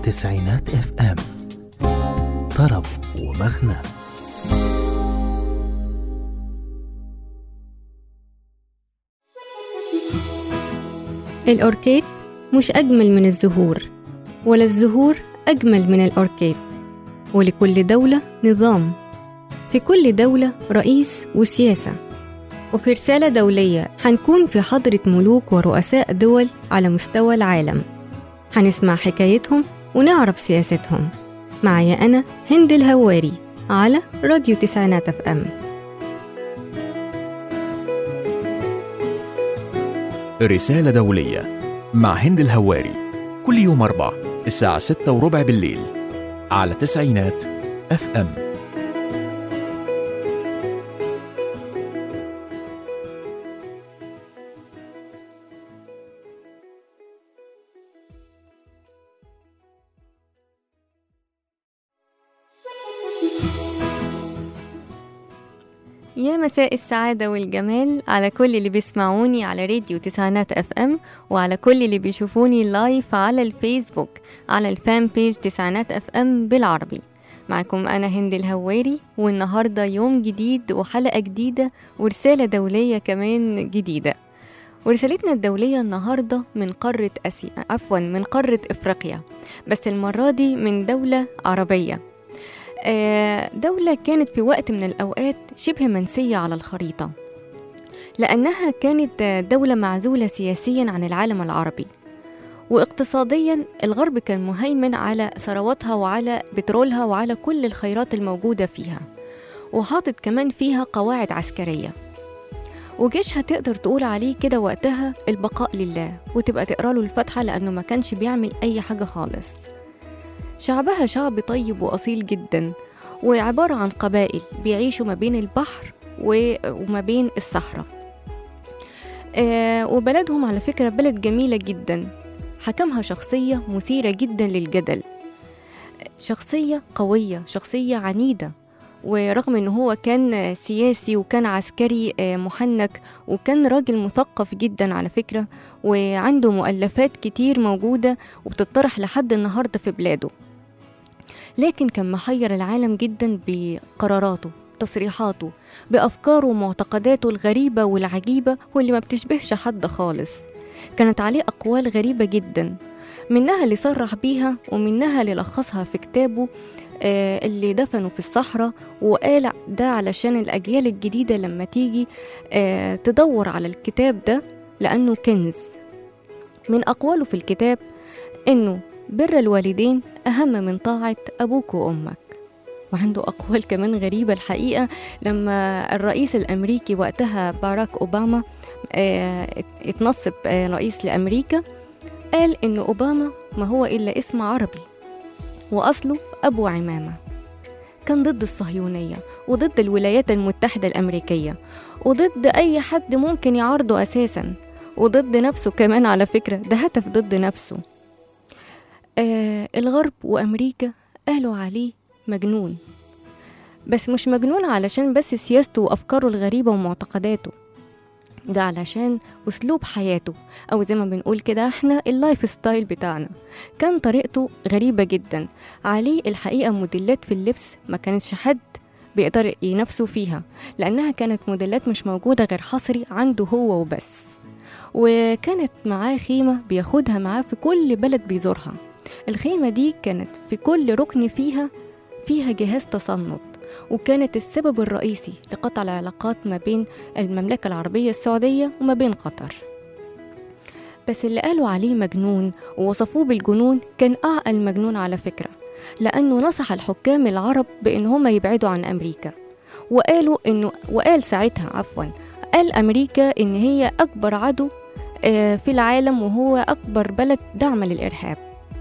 تسعينات اف ام طرب ومغنى الأوركيد مش أجمل من الزهور ولا الزهور أجمل من الأوركيد ولكل دولة نظام في كل دولة رئيس وسياسة وفي رسالة دولية هنكون في حضرة ملوك ورؤساء دول على مستوى العالم هنسمع حكايتهم ونعرف سياستهم معايا أنا هند الهواري على راديو تسعينات اف ام رسالة دولية مع هند الهواري كل يوم أربع الساعة ستة وربع بالليل على تسعينات اف ام يا مساء السعادة والجمال على كل اللي بيسمعوني على راديو تسعينات اف ام وعلى كل اللي بيشوفوني لايف على الفيسبوك على الفان بيج تسعينات اف ام بالعربي معكم أنا هند الهواري والنهاردة يوم جديد وحلقة جديدة ورسالة دولية كمان جديدة ورسالتنا الدولية النهاردة من قارة آسيا عفوا من قارة إفريقيا بس المرة دي من دولة عربية آه، دولة كانت في وقت من الأوقات شبه منسية على الخريطة لأنها كانت دولة معزولة سياسيا عن العالم العربي واقتصاديا الغرب كان مهيمن على ثرواتها وعلى بترولها وعلى كل الخيرات الموجودة فيها وحاطط كمان فيها قواعد عسكرية وجيشها تقدر تقول عليه كده وقتها البقاء لله وتبقى تقرا له الفاتحة لأنه ما كانش بيعمل أي حاجة خالص شعبها شعب طيب وأصيل جدا وعبارة عن قبائل بيعيشوا ما بين البحر و- وما بين الصحراء آه وبلدهم على فكرة بلد جميلة جدا حكمها شخصية مثيرة جدا للجدل شخصية قوية شخصية عنيدة ورغم ان هو كان سياسي وكان عسكري آه، محنك وكان راجل مثقف جدا على فكرة وعنده مؤلفات كتير موجودة وبتطرح لحد النهاردة في بلاده لكن كان محير العالم جدا بقراراته تصريحاته بأفكاره ومعتقداته الغريبة والعجيبة واللي ما بتشبهش حد خالص كانت عليه أقوال غريبة جدا منها اللي صرح بيها ومنها اللي لخصها في كتابه آه، اللي دفنه في الصحراء وقال ده علشان الأجيال الجديدة لما تيجي آه، تدور على الكتاب ده لأنه كنز من أقواله في الكتاب إنه بر الوالدين أهم من طاعة أبوك وأمك وعنده أقوال كمان غريبة الحقيقة لما الرئيس الأمريكي وقتها باراك أوباما آه، ات- اتنصب آه، رئيس لأمريكا قال إن أوباما ما هو إلا اسم عربي وأصله أبو عمامة كان ضد الصهيونية وضد الولايات المتحدة الأمريكية وضد أي حد ممكن يعارضه أساسا وضد نفسه كمان على فكرة ده هتف ضد نفسه آه الغرب وأمريكا قالوا عليه مجنون بس مش مجنون علشان بس سياسته وأفكاره الغريبة ومعتقداته ده علشان أسلوب حياته أو زي ما بنقول كده احنا اللايف ستايل بتاعنا كان طريقته غريبة جدا عليه الحقيقة موديلات في اللبس ما كانش حد بيقدر ينافسه فيها لأنها كانت موديلات مش موجودة غير حصري عنده هو وبس وكانت معاه خيمة بياخدها معاه في كل بلد بيزورها الخيمة دي كانت في كل ركن فيها فيها جهاز تصنت وكانت السبب الرئيسي لقطع العلاقات ما بين المملكة العربية السعودية وما بين قطر بس اللي قالوا عليه مجنون ووصفوه بالجنون كان أعقل مجنون على فكرة لأنه نصح الحكام العرب بإن هما يبعدوا عن أمريكا وقالوا إنه وقال ساعتها عفوا قال أمريكا إن هي أكبر عدو آه، في العالم وهو أكبر بلد دعم للإرهاب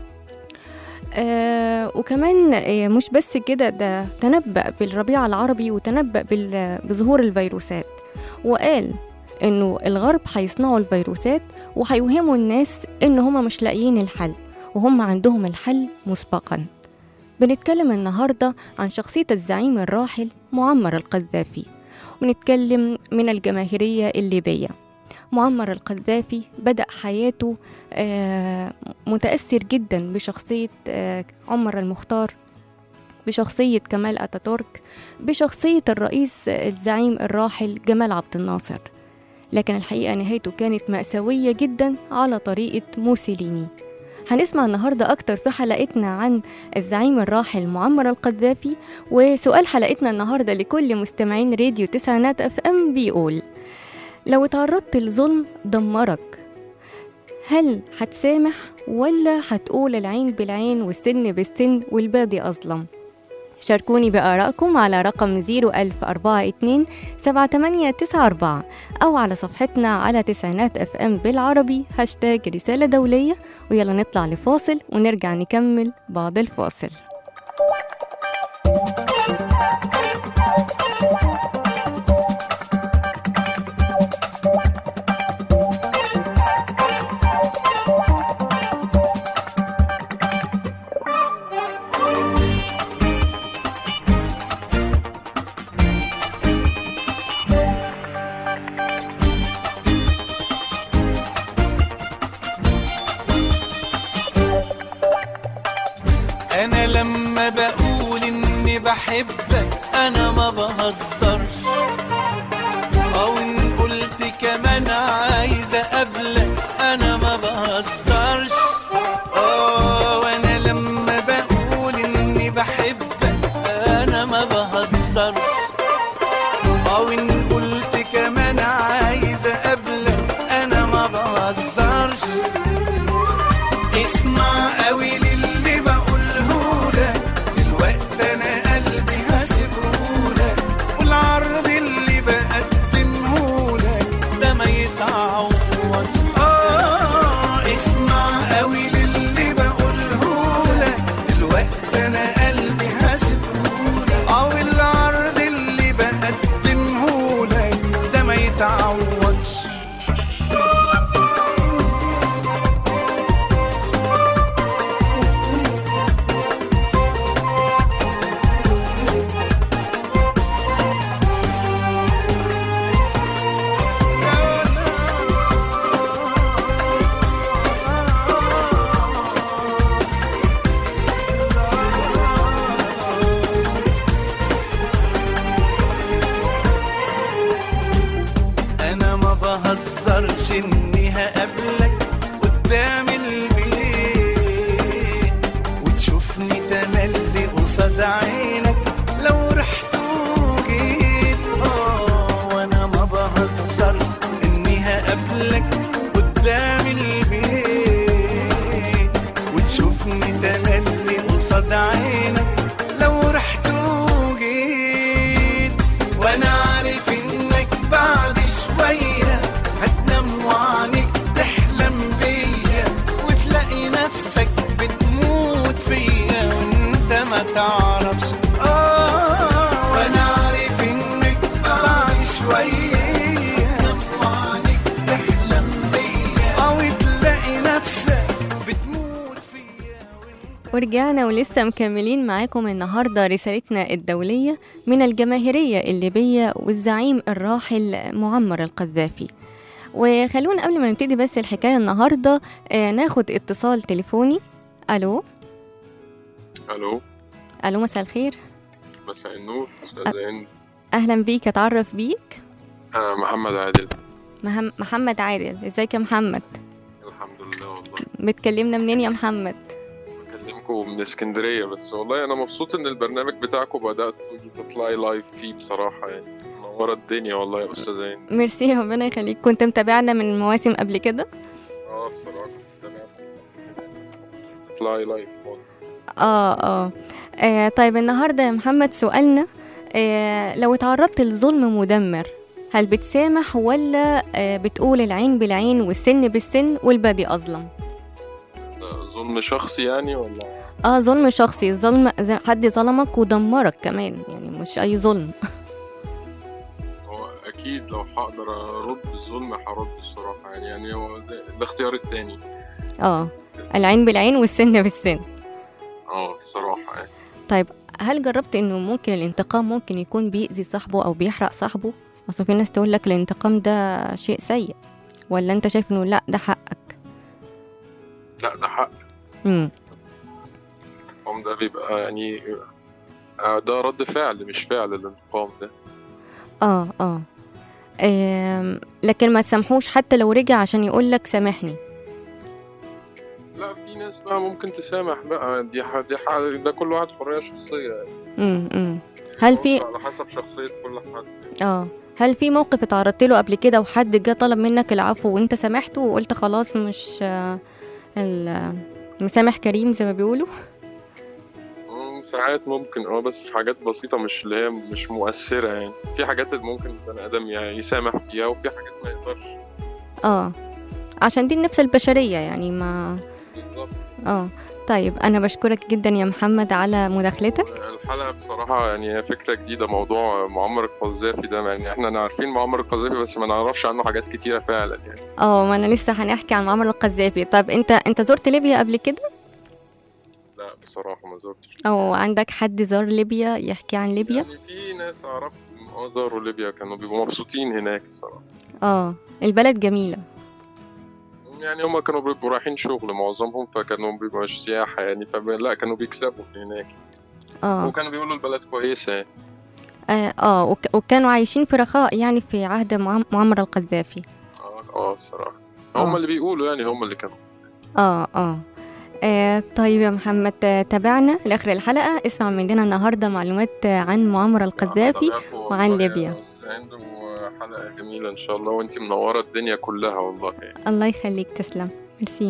آه وكمان آه مش بس كده ده تنبأ بالربيع العربي وتنبأ بال- بظهور الفيروسات وقال انه الغرب هيصنعوا الفيروسات وهيوهموا الناس ان هما مش لاقيين الحل وهم عندهم الحل مسبقا بنتكلم النهاردة عن شخصية الزعيم الراحل معمر القذافي ونتكلم من الجماهيرية الليبية معمر القذافي بدأ حياته آه، متأثر جدا بشخصية آه، عمر المختار بشخصية كمال أتاتورك بشخصية الرئيس الزعيم الراحل جمال عبد الناصر لكن الحقيقة نهايته كانت مأساوية جدا على طريقة موسوليني هنسمع النهاردة أكتر في حلقتنا عن الزعيم الراحل معمر القذافي وسؤال حلقتنا النهاردة لكل مستمعين راديو تسعينات اف ام بيقول لو اتعرضت لظلم دمرك هل هتسامح ولا هتقول العين بالعين والسن بالسن والبادي أظلم شاركوني بآرائكم على رقم 01042 7894 أو على صفحتنا على تسعينات اف ام بالعربي هاشتاج رسالة دولية ويلا نطلع لفاصل ونرجع نكمل بعد الفاصل انا لما بقول اني بحبك انا ما بهزرش او ان قلت كمان عايزه اقابلك انا ما بهزرش اه وانا لما بقول اني بحبك انا ما بهزرش او ان قلت كمان عايزه اقابلك انا ما بهزرش اسمع قوي للي بقوله لك دلوقتي انا قلبي هسيبهولك والعرض اللي بقدمه لك ده ما يتعوضش اه اسمع قوي للي بقوله لك دلوقتي انا قلبي هسيبهولك اه والعرض اللي بقدمه لك ده ما يتعوضش انا ما بهزرش اني هقابلك قدام البيت وتشوفني تملي قصاد عينك لو رحت وجيت اه وانا ما بهزرش اني هقابلك قدام البيت وتشوفني تملي قصاد عينك لو رحت وجيت وانا عارف انك بعد شوية هتنام وعنك تحلم بيا وتلاقي نفسك بتموت فيا وانت ما تعرفش اه وانا عارف انك بعد شوية هتنام وعنك تحلم بيا او تلاقي نفسك بتموت فيا وانت ورجعنا ولسه مكملين معاكم النهارده رسالتنا الدولية من الجماهيرية الليبية والزعيم الراحل معمر القذافي وخلونا قبل ما نبتدي بس الحكاية النهاردة آه، ناخد اتصال تليفوني ألو الو ألو مساء الخير مساء النور استاذ هند أهلا بيك أتعرف بيك انا محمد عادل مهم محمد عادل ازيك يا محمد الحمد لله والله بتكلمنا منين يا محمد بكلمكم من اسكندريه بس والله انا مبسوط ان البرنامج بتاعكم بدات تطلعي لايف فيه بصراحه يعني منوره الدنيا والله يا استاذ هند ميرسي ربنا يخليك كنت متابعنا من مواسم قبل كده اه بصراحه كنت انا بس ما كنتش بتطلعي لايف خالص آه, اه اه طيب النهارده يا محمد سؤالنا آه لو اتعرضت لظلم مدمر هل بتسامح ولا آه بتقول العين بالعين والسن بالسن والبادي أظلم ده ظلم شخصي يعني ولا اه ظلم شخصي ظلم ز- حد ظلمك ودمرك كمان يعني مش أي ظلم هو اكيد لو هقدر ارد الظلم هرد الصراحه يعني يعني هو زي الاختيار التاني اه العين بالعين والسن بالسن اه الصراحه يعني طيب هل جربت انه ممكن الانتقام ممكن يكون بيأذي صاحبه او بيحرق صاحبه اصل في ناس تقول لك الانتقام ده شيء سيء ولا انت شايف انه لا ده حقك لا ده حق امم الانتقام ده بيبقى يعني آه، ده رد فعل مش فعل الانتقام ده اه اه آم، لكن ما تسامحوش حتى لو رجع عشان يقول لك سامحني لا في ناس بقى ممكن تسامح بقى دي ح... دي ح... ده كل واحد حرية شخصية يعني امم امم هل في على حسب شخصية كل حد اه هل في موقف اتعرضت له قبل كده وحد جه طلب منك العفو وانت سامحته وقلت خلاص مش آه، ال- مسامح كريم زي ما بيقولوا مم، ساعات ممكن اه بس في حاجات بسيطة مش اللي هي مش مؤثرة يعني في حاجات اللي ممكن البني آدم يعني يسامح فيها وفي حاجات ما يقدرش اه عشان دي النفس البشرية يعني ما بالظبط اه طيب انا بشكرك جدا يا محمد على مداخلتك الحلقة بصراحة يعني هي فكرة جديدة موضوع معمر القذافي ده يعني احنا عارفين معمر القذافي بس ما نعرفش عنه حاجات كتيرة فعلا يعني اه ما انا لسه هنحكي عن معمر القذافي طب انت انت زرت ليبيا قبل كده لا بصراحة ما زرتش او عندك حد زار ليبيا يحكي عن ليبيا يعني في ناس أعرفهم اه زاروا ليبيا كانوا بيبقوا مبسوطين هناك الصراحة اه البلد جميلة يعني هما كانوا بيبقوا رايحين شغل معظمهم فكانوا بيبقوا مش سياحة يعني فلا كانوا بيكسبوا هناك اه وكانوا بيقولوا البلد كويسة يعني اه, آه وك- وكانوا عايشين في رخاء يعني في عهد معم- معمر القذافي اه اه الصراحة آه. هما اللي بيقولوا يعني هما اللي كانوا اه اه آه طيب يا محمد آه، تابعنا لاخر الحلقه اسمع مننا النهارده معلومات آه، عن معمر القذافي وعن وعن ليبيا. عنده حلقة جميلة إن شاء الله وأنتي منورة الدنيا كلها والله يعني. الله يخليك تسلم ميرسي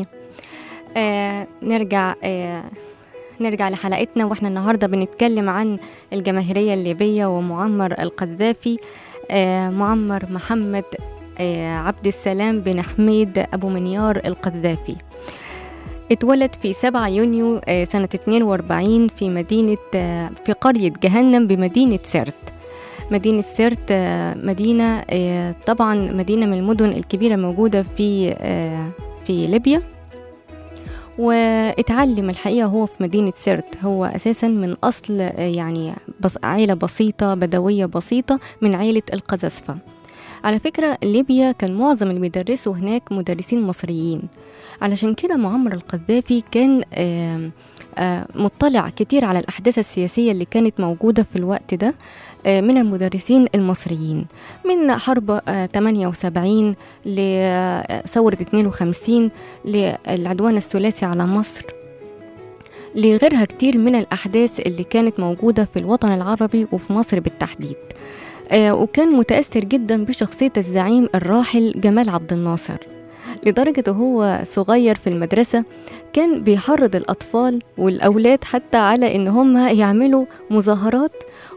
آه نرجع آه نرجع لحلقتنا واحنا النهارده بنتكلم عن الجماهيريه الليبيه ومعمر القذافي آه معمر محمد آه عبد السلام بن حميد ابو منيار القذافي اتولد في 7 يونيو آه، سنة 42 في مدينة آه، في قرية جهنم بمدينة سرت مدينة سرت آه، مدينة آه، طبعا مدينة من المدن الكبيرة موجودة في آه، في ليبيا واتعلم الحقيقة هو في مدينة سرت هو أساسا من أصل آه، يعني بس عائلة بسيطة بدوية بسيطة من عائلة القذافة على فكرة ليبيا كان معظم اللي بيدرسوا هناك مدرسين مصريين علشان كده معمر القذافي كان آم، آه، مطلع كتير على الأحداث السياسية اللي كانت موجودة في الوقت ده آه، من المدرسين المصريين من حرب آه، 78 لثورة 52 للعدوان الثلاثي على مصر لغيرها كتير من الأحداث اللي كانت موجودة في الوطن العربي وفي مصر بالتحديد آه، وكان متأثر جدا بشخصية الزعيم الراحل جمال عبد الناصر لدرجة هو صغير في المدرسة كان بيحرض الأطفال والأولاد حتى على إن هم يعملوا مظاهرات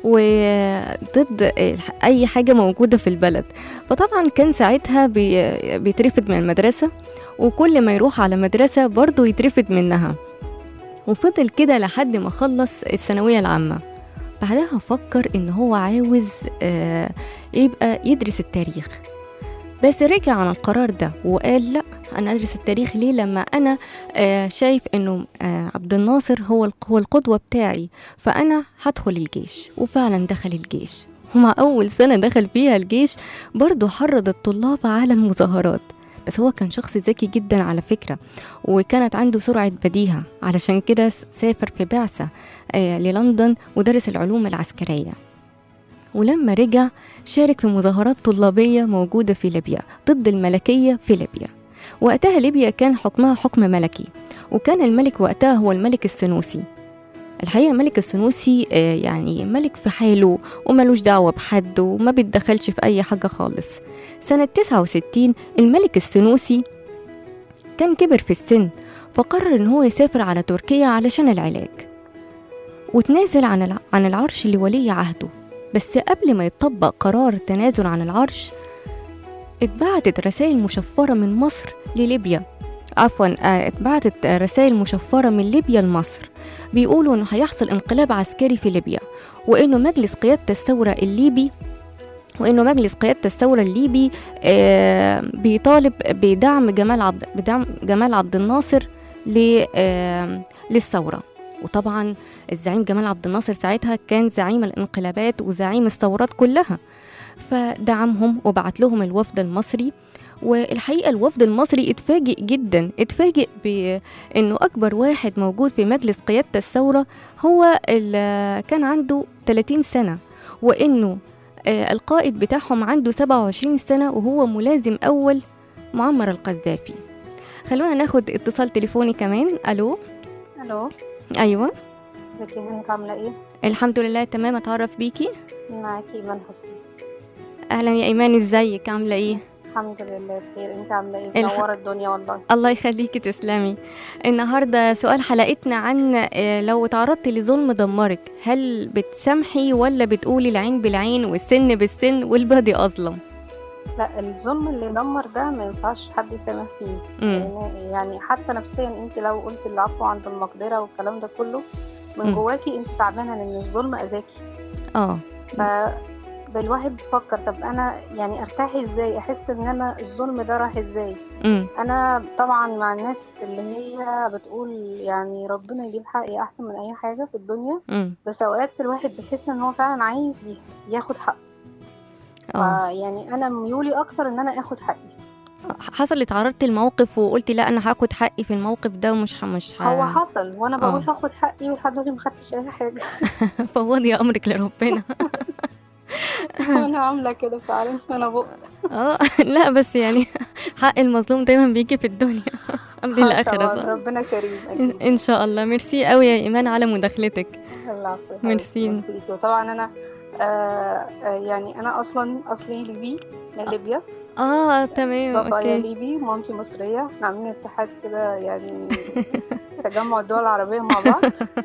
وضد أي حاجة موجودة في البلد فطبعا كان ساعتها بي- بيترفد من المدرسة وكل ما يروح على مدرسة برضه يترفد منها وفضل كده لحد ما خلص الثانوية العامة بعدها فكر إن هو عاوز آه، يبقى يدرس التاريخ بس رجع عن القرار ده وقال لا انا ادرس التاريخ ليه لما انا آه شايف انه آه عبد الناصر هو الق- هو القدوه بتاعي فانا هدخل الجيش وفعلا دخل الجيش ومع اول سنه دخل فيها الجيش برضه حرض الطلاب على المظاهرات بس هو كان شخص ذكي جدا على فكرة وكانت عنده سرعة بديهة علشان كده س- سافر في بعثة آه للندن ودرس العلوم العسكرية ولما رجع شارك في مظاهرات طلابية موجودة في ليبيا ضد الملكية في ليبيا وقتها ليبيا كان حكمها حكم ملكي وكان الملك وقتها هو الملك السنوسي الحقيقة الملك السنوسي آه، يعني ملك في حاله وملوش دعوة بحد وما بيتدخلش في أي حاجة خالص سنة 69 الملك السنوسي كان كبر في السن فقرر إن هو يسافر على تركيا علشان العلاج وتنازل عن الع- عن العرش لولي عهده بس قبل ما يطبق قرار التنازل عن العرش اتبعتت رسائل مشفرة من مصر لليبيا عفوا آه، اتبعتت رسائل مشفرة من ليبيا لمصر بيقولوا انه هيحصل انقلاب عسكري في ليبيا وانه مجلس قيادة الثورة الليبي وانه مجلس قيادة الثورة الليبي آه، بيطالب بدعم جمال عبد بدعم جمال عبد الناصر ل- آه، للثورة وطبعا الزعيم جمال عبد الناصر ساعتها كان زعيم الانقلابات وزعيم الثورات كلها فدعمهم وبعت لهم الوفد المصري والحقيقة الوفد المصري اتفاجئ جدا اتفاجئ بأنه أكبر واحد موجود في مجلس قيادة الثورة هو اللي كان عنده 30 سنة وأنه آه، القائد بتاعهم عنده 27 سنة وهو ملازم أول معمر القذافي خلونا ناخد اتصال تليفوني كمان ألو الو أيوة ازيك يا هند عامله ايه الحمد لله تمام أتعرف بيكي معاكي ايمان حسني أهلا يا إيمان إزيك عاملة إيه الحمد لله بخير انت عامله ايه الح- منوره الدنيا والله الله يخليكي تسلمي النهاردة سؤال حلقتنا عن آه، لو تعرضتي لظلم دمرك هل بتسامحي ولا بتقولي العين بالعين والسن بالسن والبادي أظلم لا الظلم اللي دمر ده ما ينفعش حد يسامح فيه مم. لان يعني حتى نفسيا انت لو قلتي العفو عند المقدره والكلام ده كله من مم. جواكي انت تعبانه لان الظلم اذاكي اه فالواحد بيفكر طب انا يعني ارتاح ازاي احس ان انا الظلم ده راح ازاي امم انا طبعا مع الناس اللي هي بتقول يعني ربنا يجيب حقي احسن من اي حاجه في الدنيا امم بس اوقات الواحد بيحس ان هو فعلا عايز ي- ياخد حقه اه يعني انا ميولي اكتر ان انا اخد حقي حصل اتعرضتي الموقف وقلتي لا انا هاخد حقي في الموقف ده ومش ه- مش ه- هو حصل وانا بقول آه. هاخد حقي ولحد دلوقتي ما خدتش اي حاجه فوضي امرك لربنا وانا عامله كده فعلا انا بق اه لا بس يعني حق المظلوم دايما بيجي في الدنيا قبل الاخره طبعاً، صح ربنا كريم إن, اكيد ان شاء الله ميرسي قوي يا ايمان على مداخلتك العفو يا حبيبتي، ميرسي. ميرسي ليكي. وطبعا انا آه آه يعني انا اصلا اصلي ليبي من ليبيا اه تمام بابايا اوكي ليبي مامتي مصريه احنا عاملين اتحاد كده يعني تجمع الدول العربيه مع بعض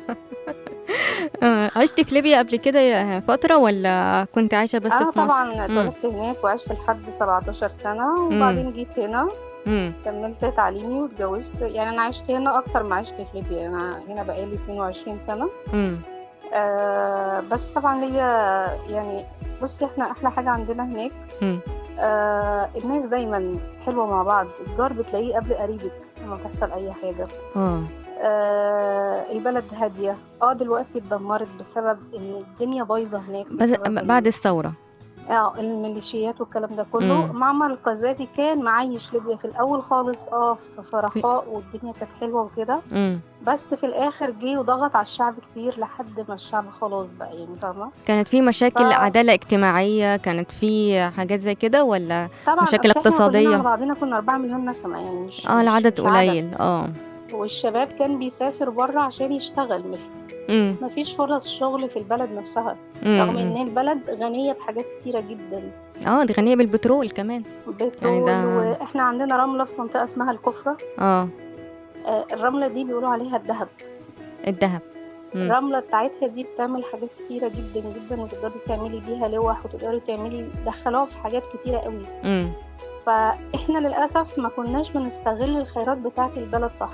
آه. عشتي في ليبيا قبل كده يا فتره ولا كنت عايشه بس انا في مصر طبعا مم. اتولدت هناك وعشت لحد 17 سنه وبعدين جيت هنا امم كملت تعليمي واتجوزت يعني انا عشت هنا اكتر ما عشت في ليبيا انا هنا بقالي 22 سنه امم آه بس طبعا ليبيا يعني بصي احنا احلى حاجه عندنا هناك مم. آه الناس دايما حلوه مع بعض الجار بتلاقيه قبل قريبك لما تحصل اي حاجه اه آه البلد هاديه اه دلوقتي اتدمرت بسبب ان الدنيا بايظه هناك بس بسبب ال- بعد الثوره اه الميليشيات والكلام ده كله مم. معمر القذافي كان معيش ليبيا في الاول خالص اه في في رخاء والدنيا كانت حلوه وكده امم بس في الاخر جه وضغط على الشعب كتير لحد ما الشعب خلاص بقى يعني فاهمه كانت في مشاكل ف- عداله اجتماعيه كانت في حاجات زي كده ولا طبعا مشاكل أصل إحنا اقتصادية. كلنا على بعضنا كنا 4 مليون نسمه يعني مش اه مش- العدد مش قليل عدد. اه والشباب كان بيسافر بره عشان يشتغل مش امم مفيش فرص شغل في البلد نفسها أمم. رغم ان البلد غنيه بحاجات كتيره جدا اه دي غنيه بالبترول كمان بترول ده- واحنا عندنا رمله في منطقه اسمها الكفره اه آه، الرمله دي بيقولوا عليها الذهب الذهب مم. الرملة بتاعتها دي بتعمل حاجات كتيرة جدا جدا وتقدري تعملي بيها لوح وتقدري تعملي دخلوها في حاجات كتيرة قوي امم فاحنا للأسف ما كناش بنستغل الخيرات بتاعة البلد صح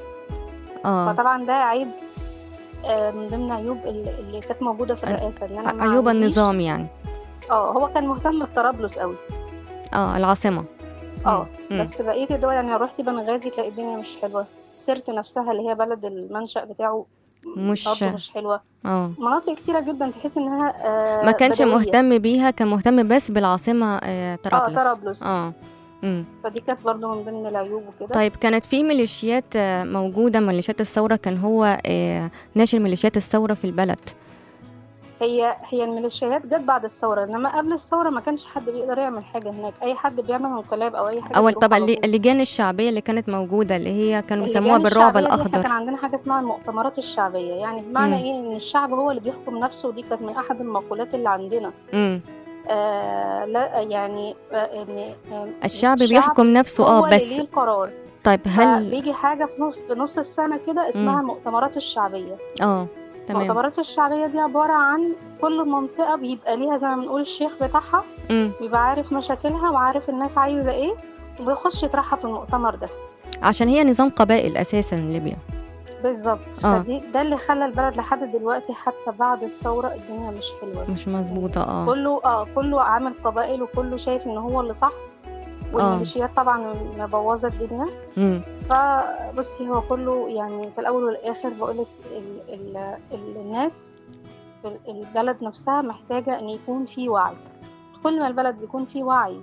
اه فطبعا ده عيب آه، من ضمن عيوب ال- اللي كانت موجودة في الرئاسة ان انا ما عيوب عنديش- النظام يعني اه هو كان مهتم بطرابلس قوي اه العاصمه اه مم. بس بقية الدول يعني لو رحتي بنغازي تلاقي الدنيا مش حلوة سرت نفسها اللي هي بلد المنشأ بتاعه مش- برضه مش حلوة اه مناطق كتيرة جدا تحس انها آه، ما كانش بدوية. مهتم بيها كان مهتم بس بالعاصمه آه اه طرابلس طرابلس اه امم فدي كانت برضه من ضمن العيوب وكده طيب كانت في ميليشيات آه، موجودة ميليشيات الثورة كان هو آه، ناشر ميليشيات الثورة في البلد هي هي الميليشيات جت بعد الثوره انما قبل الثوره ما كانش حد بيقدر يعمل حاجه هناك اي حد بيعمل انقلاب او اي حاجه أول بيروح طبعا على اللي- طول. اللجان الشعبية اللي كانت موجودة اللي هي كانوا اللجان بيسموها بالرعب الشعبية دي احنا كان الأخضر عندنا حاجه اسمها المؤتمرات الشعبيه يعني بمعنى مم. ايه ان الشعب هو اللي بيحكم نفسه ودي كانت من احد المقولات اللي عندنا امم آه لا يعني آه ان آه، الشعب بيحكم نفسه اه هو اللي بس ليه القرار طيب هل بيجي حاجه في نص في نص السنه كده اسمها المؤتمرات الشعبيه اه تمام المؤتمرات الشعبيه دي عباره عن كل منطقه بيبقى ليها زي ما بنقول الشيخ بتاعها امم بيبقى عارف مشاكلها وعارف الناس عايزة ايه وبيخش يطرحها في المؤتمر ده عشان هي نظام قبائل أساسا ليبيا بالظبط آه. فدي ده اللي خلى البلد لحد دلوقتي حتى بعد الثورة الدنيا مش حلوة مش مظبوطة اه كله اه كله عامل قبائل وكله شايف ان هو اللي صح والميليشيات طبعا مبوظة الدنيا امم فبصي هو كله يعني في الاول والاخر بقولك ال ال ال الناس في ال- البلد نفسها محتاجة ان يكون في وعي كل ما البلد بيكون فيه وعي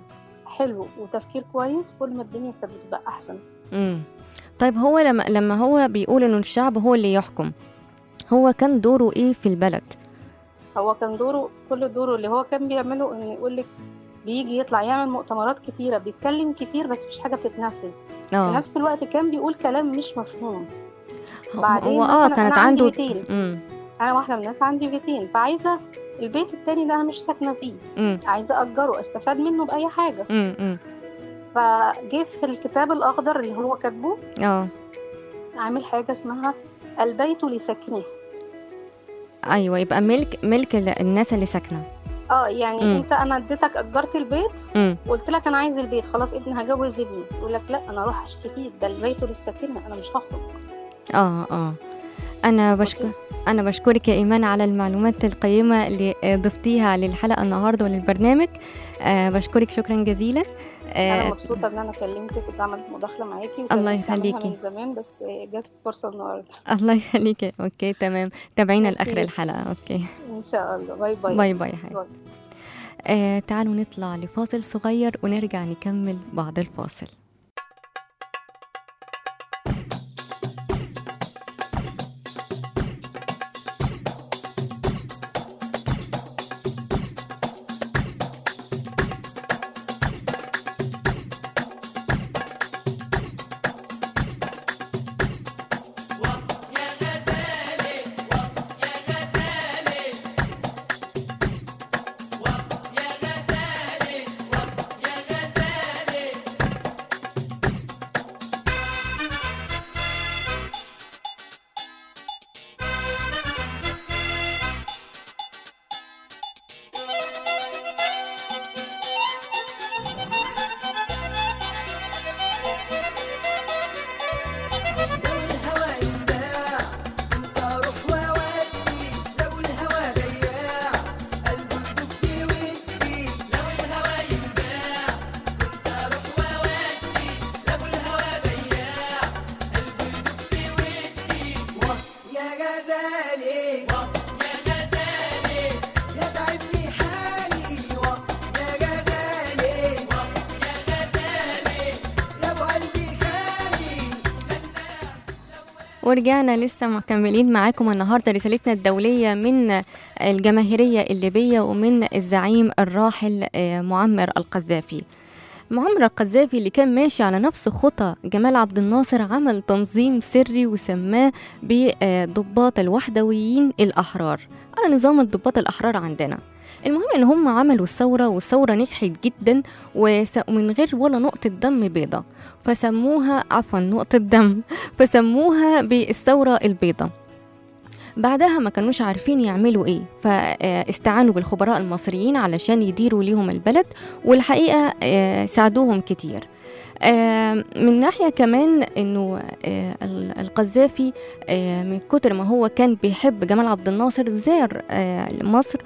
حلو وتفكير كويس كل ما الدنيا كانت بتبقى احسن مم. طيب هو لما لما هو بيقول انه الشعب هو اللي يحكم هو كان دوره ايه في البلد هو كان دوره كل دوره اللي هو كان بيعمله انه يقول لك بيجي يطلع يعمل مؤتمرات كتيرة بيتكلم كتير بس مفيش حاجة بتتنفذ في اه نفس الوقت كان بيقول كلام مش مفهوم هو- بعدين هو اه مثلاً كانت أنا عندي عنده بيتين. مم. انا واحدة من الناس عندي بيتين فعايزة البيت التاني ده انا مش ساكنة فيه مم. عايزة اجره استفاد منه بأي حاجة مم. مم. فجه في الكتاب الاخضر اللي هو كاتبه اه عامل حاجة اسمها البيت لسكنه ايوه يبقى ملك ملك ال- الناس اللي ساكنه اه يعني مم. انت انا اديتك اجرت البيت مم. وقلت لك انا عايز البيت خلاص ابني هجوز ابني يقول لك لا انا اروح اشتكيه ده البيت للسكنه انا مش هخرج اه اه انا بشكر انا بشكرك يا ايمان على المعلومات القيمه اللي آه، ضفتيها للحلقه النهارده وللبرنامج آه بشكرك شكرا جزيلا انا آه مبسوطه ان انا كلمتك كنت عملت مداخله معاكي الله وكان نفسي أعملها يخليكي. من زمان بس جت فرصه النهارده الله يخليك اوكي تمام تابعينا ميرسي. لاخر الحلقه اوكي ان شاء الله باي باي باي باي يا حبيبي باي. آه تعالوا نطلع لفاصل صغير ونرجع نكمل بعد الفاصل لو الهوى ينباع انت روح وودي لو الهوى بياع قلبه يدق في وسطي لو الهوى ينباع انت روح وودي لو الهوى بياع قلبه يدق في وسطي واه يا غزالي واه يا غزالي يا تعب لي حالي واه يا غزالي واه يا غزالي يا ابو قلبي خالي ورجعنا لسه مكملين معاكم النهارده رسالتنا الدوليه من الجماهيريه الليبيه ومن الزعيم الراحل آه، معمر القذافي معمر القذافي اللي كان ماشي على نفس خطى جمال عبد الناصر عمل تنظيم سري وسماه بضباط الوحدويين الأحرار على نظام الضباط الأحرار عندنا المهم ان هم عملوا الثورة والثورة نجحت جدا وس- ومن غير ولا نقطة دم بيضة فسموها عفوا نقطة دم فسموها بالثورة البيضاء بعدها ما كانوش عارفين يعملوا ايه فاستعانوا بالخبراء المصريين علشان يديروا ليهم البلد والحقيقة آه، ساعدوهم كتير آه، من ناحية كمان انه آه، ال- القذافي آه، من كتر ما هو كان بيحب جمال عبد الناصر زار آه، مصر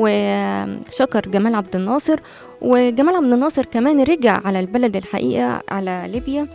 وشكر جمال عبد الناصر وجمال عبد الناصر كمان رجع على البلد الحقيقة على ليبيا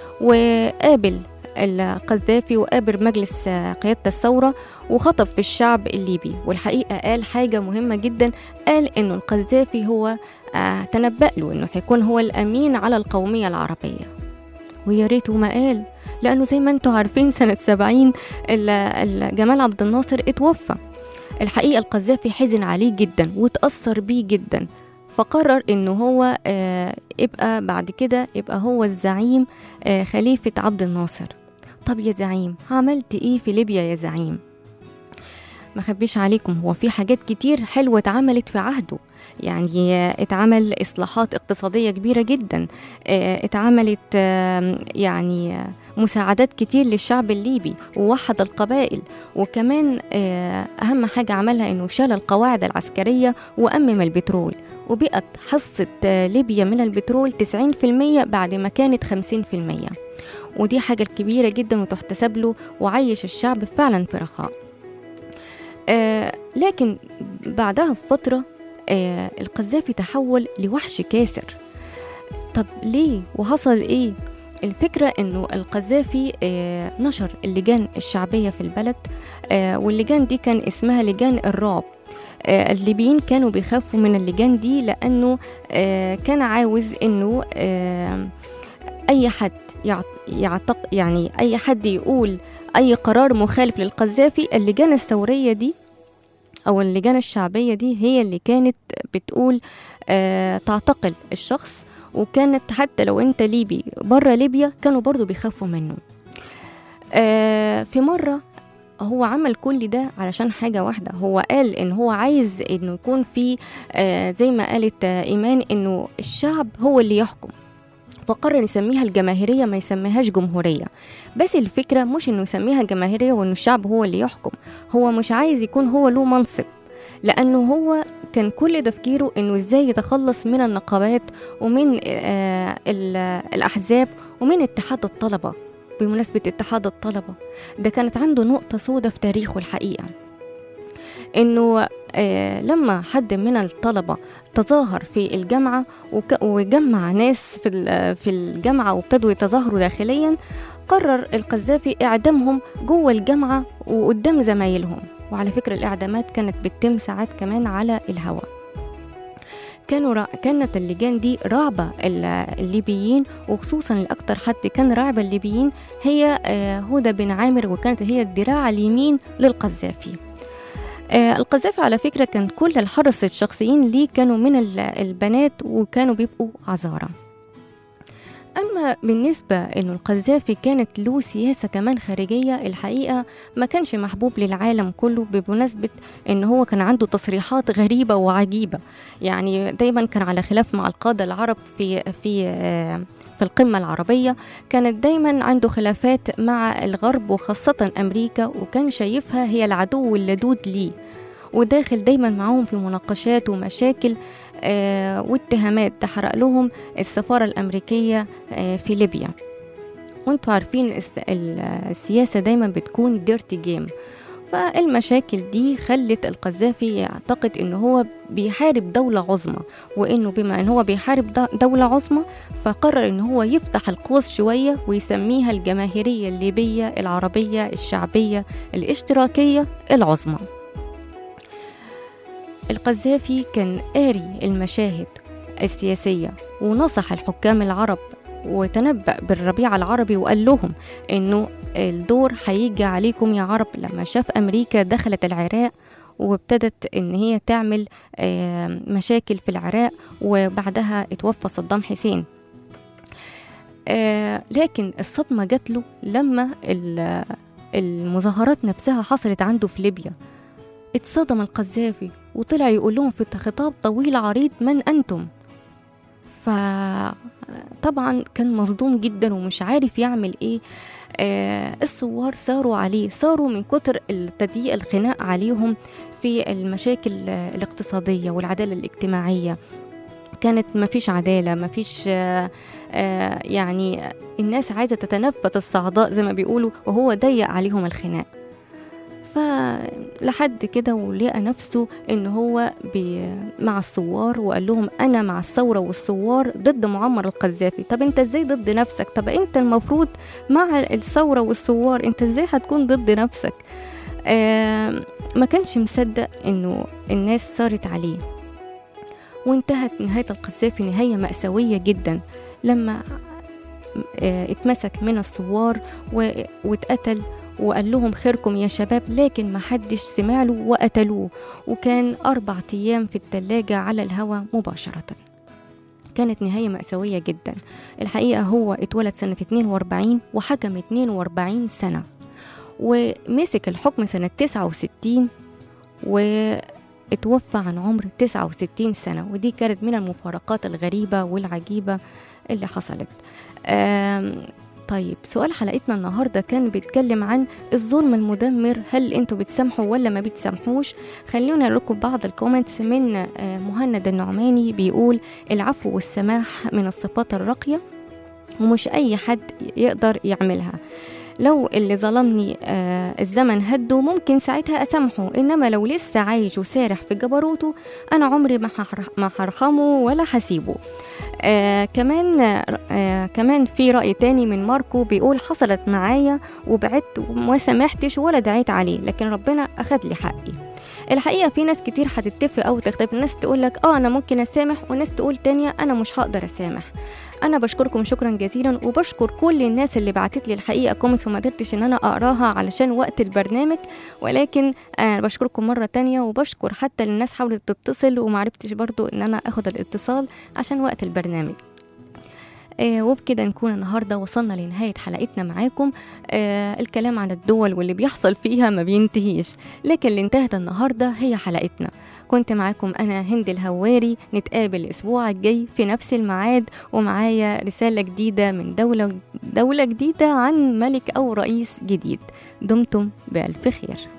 وقابل القذافي وقابل مجلس آه، قيادة الثورة وخطب في الشعب الليبي والحقيقة قال حاجة مهمة جدا قال إنه القذافي هو آه، تنبأ له إنه هيكون هو الأمين على القومية العربية ويا ريته ما قال لأنه زي ما انتم عارفين سنة سبعين ال- ال- جمال عبد الناصر اتوفى الحقيقة القذافي حزن عليه جدا وتأثر بيه جدا فقرر انه هو آه، يبقى بعد كده يبقى هو الزعيم آه، خليفة عبد الناصر طب يا زعيم عملت ايه في ليبيا يا زعيم ما خبيش عليكم هو في حاجات كتير حلوة اتعملت في عهده يعني آه، اتعمل إصلاحات اقتصادية كبيرة جدا آه، اتعملت آه، يعني آه، مساعدات كتير للشعب الليبي ووحد القبائل وكمان آه، أهم حاجة عملها إنه شال القواعد العسكرية وأمم البترول وبقت حصة آه، ليبيا من البترول 90% بعد ما كانت 50% ودي حاجة كبيرة جدا وتحتسب له وعيش الشعب فعلا في رخاء آه لكن بعدها بفترة آه القذافي تحول لوحش كاسر طب ليه وحصل ايه الفكرة انه القذافي آه نشر اللجان الشعبية في البلد آه واللجان دي كان اسمها لجان الرعب آه، الليبيين كانوا بيخافوا من اللجان دي لأنه آه، كان عاوز إنه آه، أي حد يعت- يعتق يعني أي حد يقول أي قرار مخالف للقذافي اللجان الثورية دي أو اللجان الشعبية دي هي اللي كانت بتقول آه، تعتقل الشخص وكانت حتى لو انت ليبي بره ليبيا كانوا برضو بيخافوا منه آه، في مرة هو عمل كل ده علشان حاجة واحدة هو قال ان هو عايز انه يكون في آه، زي ما قالت آه، ايمان انه الشعب هو اللي يحكم فقرر يسميها الجماهيرية ما يسميهاش جمهورية بس الفكرة مش انه يسميها جماهيرية وانه الشعب هو اللي يحكم هو مش عايز يكون هو له منصب لانه هو كان كل تفكيره انه ازاي يتخلص من النقابات ومن آه، ال- الاحزاب ومن اتحاد الطلبه بمناسبه اتحاد الطلبه ده كانت عنده نقطه سودة في تاريخه الحقيقه انه آه، لما حد من الطلبه تظاهر في الجامعه وك- وجمع ناس في ال- في الجامعه وابتدوا يتظاهروا داخليا قرر القذافي اعدامهم جوه الجامعه وقدام زمايلهم وعلى فكرة الإعدامات كانت بتتم ساعات كمان على الهواء كانوا را... كانت اللجان دي رعبة ال- الليبيين وخصوصا الأكثر حد كان رعب الليبيين هي آه، هدى بن عامر وكانت هي الذراع اليمين للقذافي آه، القذافي على فكرة كان كل الحرس الشخصيين ليه كانوا من ال- البنات وكانوا بيبقوا عذارى أما بالنسبة إنه القذافي كانت له سياسة كمان خارجية الحقيقة ما كانش محبوب للعالم كله بمناسبة إن هو كان عنده تصريحات غريبة وعجيبة يعني دايما كان على خلاف مع القادة العرب في في آه، في القمة العربية كانت دايما عنده خلافات مع الغرب وخاصة أمريكا وكان شايفها هي العدو اللدود ليه وداخل دايما معاهم في مناقشات ومشاكل آه واتهامات تحرق لهم السفارة الأمريكية آه في ليبيا وانتوا عارفين الس- ال- السياسة دايما بتكون ديرتي جيم فالمشاكل دي خلت القذافي يعتقد ان هو بيحارب دولة عظمى وانه بما ان هو بيحارب د- دولة عظمى فقرر ان هو يفتح القوس شوية ويسميها الجماهيرية الليبية العربية الشعبية الاشتراكية العظمى القذافي كان قاري المشاهد السياسية ونصح الحكام العرب وتنبأ بالربيع العربي وقال لهم انه الدور هيجي عليكم يا عرب لما شاف امريكا دخلت العراق وابتدت ان هي تعمل آه، مشاكل في العراق وبعدها اتوفى صدام حسين آه، لكن الصدمة جات له لما ال- المظاهرات نفسها حصلت عنده في ليبيا اتصدم القذافي وطلع يقول لهم في خطاب طويل عريض من أنتم فطبعا كان مصدوم جدا ومش عارف يعمل ايه آه الثوار ساروا عليه ساروا من كتر التضييق الخناق عليهم في المشاكل آه، الاقتصادية والعدالة الاجتماعية كانت مفيش عدالة مفيش آه آه يعني الناس عايزة تتنفس الصعداء زي ما بيقولوا وهو ضيق عليهم الخناق فلحد كده ولقى نفسه ان هو بي مع الثوار وقال لهم انا مع الثوره والثوار ضد معمر القذافي طب انت ازاي ضد نفسك طب انت المفروض مع الثوره والثوار انت ازاي هتكون ضد نفسك آه ما كانش مصدق انه الناس صارت عليه وانتهت نهايه القذافي نهايه ماساويه جدا لما آه، اتمسك من الثوار و- واتقتل وقال لهم خيركم يا شباب لكن محدش سمع له وقتلوه وكان أربع أيام في التلاجة على الهواء مباشرة كانت نهاية مأساوية جدا الحقيقة هو اتولد سنة 42 وحكم 42 سنة ومسك الحكم سنة 69 واتوفى عن عمر 69 سنة ودي كانت من المفارقات الغريبة والعجيبة اللي حصلت آم، طيب سؤال حلقتنا النهاردة كان بيتكلم عن الظلم المدمر هل انتوا بتسامحوا ولا ما بتسامحوش خلونا لكم بعض الكومنتس من آه، مهند النعماني بيقول العفو والسماح من الصفات الراقية ومش أي حد يقدر يعملها لو اللي ظلمني آه الزمن هده ممكن ساعتها أسامحه إنما لو لسه عايش وسارح في جبروته أنا عمري ما هرح- ما هرحمه ولا هسيبه آه كمان آه كمان في رأي تاني من ماركو بيقول حصلت معايا وبعدت وما سامحتش ولا دعيت عليه لكن ربنا أخد لي حقي الحقيقه في ناس كتير هتتفق او تختلف ناس تقول لك اه انا ممكن اسامح وناس تقول تانية انا مش هقدر اسامح انا بشكركم شكرا جزيلا وبشكر كل الناس اللي بعتت لي الحقيقه كومنتس وما قدرتش ان انا اقراها علشان وقت البرنامج ولكن آه بشكركم مره تانية وبشكر حتى الناس حاولت تتصل ومعرفتش برضو ان انا اخد الاتصال عشان وقت البرنامج آه وبكده نكون النهارده وصلنا لنهايه حلقتنا معاكم آه الكلام عن الدول واللي بيحصل فيها ما بينتهيش لكن اللي انتهت النهارده هي حلقتنا كنت معاكم انا هند الهواري نتقابل الاسبوع الجاي في نفس الميعاد ومعايا رساله جديده من دوله دوله جديده عن ملك او رئيس جديد دمتم بالف خير